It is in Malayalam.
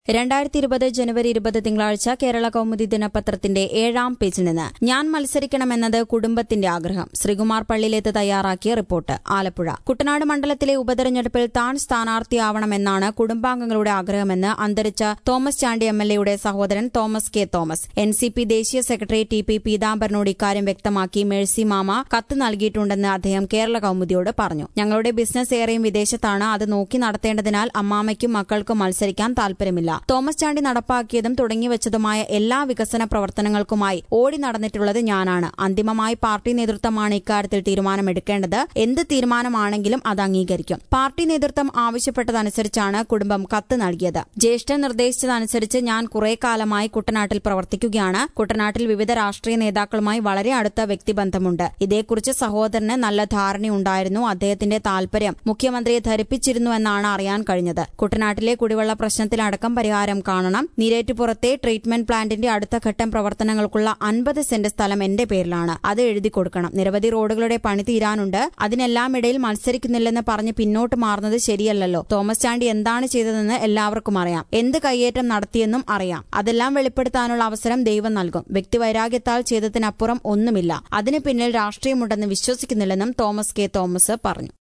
രണ്ടായിരത്തി ഇരുപത് ജനുവരി ഇരുപത് തിങ്കളാഴ്ച കേരള കൗമുദി ദിനപത്രത്തിന്റെ ഏഴാം പേജിൽ നിന്ന് ഞാൻ മത്സരിക്കണമെന്നത് കുടുംബത്തിന്റെ ആഗ്രഹം ശ്രീകുമാർ പള്ളിയിലേത്ത് തയ്യാറാക്കിയ റിപ്പോർട്ട് ആലപ്പുഴ കുട്ടനാട് മണ്ഡലത്തിലെ ഉപതെരഞ്ഞെടുപ്പിൽ താൻ സ്ഥാനാർത്ഥിയാവണമെന്നാണ് കുടുംബാംഗങ്ങളുടെ ആഗ്രഹമെന്ന് അന്തരിച്ച തോമസ് ചാണ്ടി എം എൽ എയുടെ സഹോദരൻ Thomas K Thomas N C P ദേശീയ സെക്രട്ടറി ടി പി പീതാംബരനോട് ഇക്കാര്യം വ്യക്തമാക്കി മേഴ്സി മാമ കത്ത് നൽകിയിട്ടുണ്ടെന്ന് അദ്ദേഹം കേരള കൗമുദിയോട് പറഞ്ഞു ഞങ്ങളുടെ ബിസിനസ് ഏറെയും വിദേശത്താണ് അത് നോക്കി നടത്തേണ്ടതിനാൽ അമ്മാമയ്ക്കും മക്കൾക്കും മത്സരിക്കാൻ താൽപര്യമില്ല തോമസ് ചാണ്ടി നടപ്പാക്കിയതും തുടങ്ങിവച്ചതുമായ എല്ലാ വികസന പ്രവർത്തനങ്ങൾക്കുമായി ഓടി നടന്നിട്ടുള്ളത് ഞാനാണ് അന്തിമമായി പാർട്ടി നേതൃത്വമാണ് ഇക്കാര്യത്തിൽ തീരുമാനമെടുക്കേണ്ടത് എന്ത് തീരുമാനമാണെങ്കിലും അത് അംഗീകരിക്കും പാർട്ടി നേതൃത്വം ആവശ്യപ്പെട്ടതനുസരിച്ചാണ് കുടുംബം കത്ത് നൽകിയത് ജ്യേഷ്ഠൻ നിർദ്ദേശിച്ചതനുസരിച്ച് ഞാൻ കുറെ കാലമായി കുട്ടനാട്ടിൽ പ്രവർത്തിക്കുകയാണ് കുട്ടനാട്ടിൽ വിവിധ രാഷ്ട്രീയ നേതാക്കളുമായി വളരെ അടുത്ത വ്യക്തിബന്ധമുണ്ട് ഇതേക്കുറിച്ച് സഹോദരന് നല്ല ധാരണയുണ്ടായിരുന്നു അദ്ദേഹത്തിന്റെ താൽപര്യം മുഖ്യമന്ത്രിയെ ധരിപ്പിച്ചിരുന്നുവെന്നാണ് അറിയാൻ കഴിഞ്ഞത് കുട്ടനാട്ടിലെ കുടിവെള്ള പ്രശ്നത്തിലടക്കം പരിഹാരം കാണണം നീരേറ്റുപുറത്തെ ട്രീറ്റ്മെന്റ് പ്ലാന്റിന്റെ അടുത്ത ഘട്ടം പ്രവർത്തനങ്ങൾക്കുള്ള അൻപത് സെന്റ് സ്ഥലം എന്റെ പേരിലാണ് അത് എഴുതി കൊടുക്കണം നിരവധി റോഡുകളുടെ പണി തീരാനുണ്ട് അതിനെല്ലാം ഇടയിൽ മത്സരിക്കുന്നില്ലെന്ന് പറഞ്ഞ് പിന്നോട്ട് മാറുന്നത് ശരിയല്ലല്ലോ തോമസ് ചാണ്ടി എന്താണ് ചെയ്തതെന്ന് എല്ലാവർക്കും അറിയാം എന്ത് കയ്യേറ്റം നടത്തിയെന്നും അറിയാം അതെല്ലാം വെളിപ്പെടുത്താനുള്ള അവസരം ദൈവം നൽകും വ്യക്തിവൈരാഗ്യത്താൽ ചെയ്തതിനപ്പുറം ഒന്നുമില്ല അതിന് പിന്നിൽ രാഷ്ട്രീയമുണ്ടെന്ന് വിശ്വസിക്കുന്നില്ലെന്നും തോമസ് കെ തോമസ് പറഞ്ഞു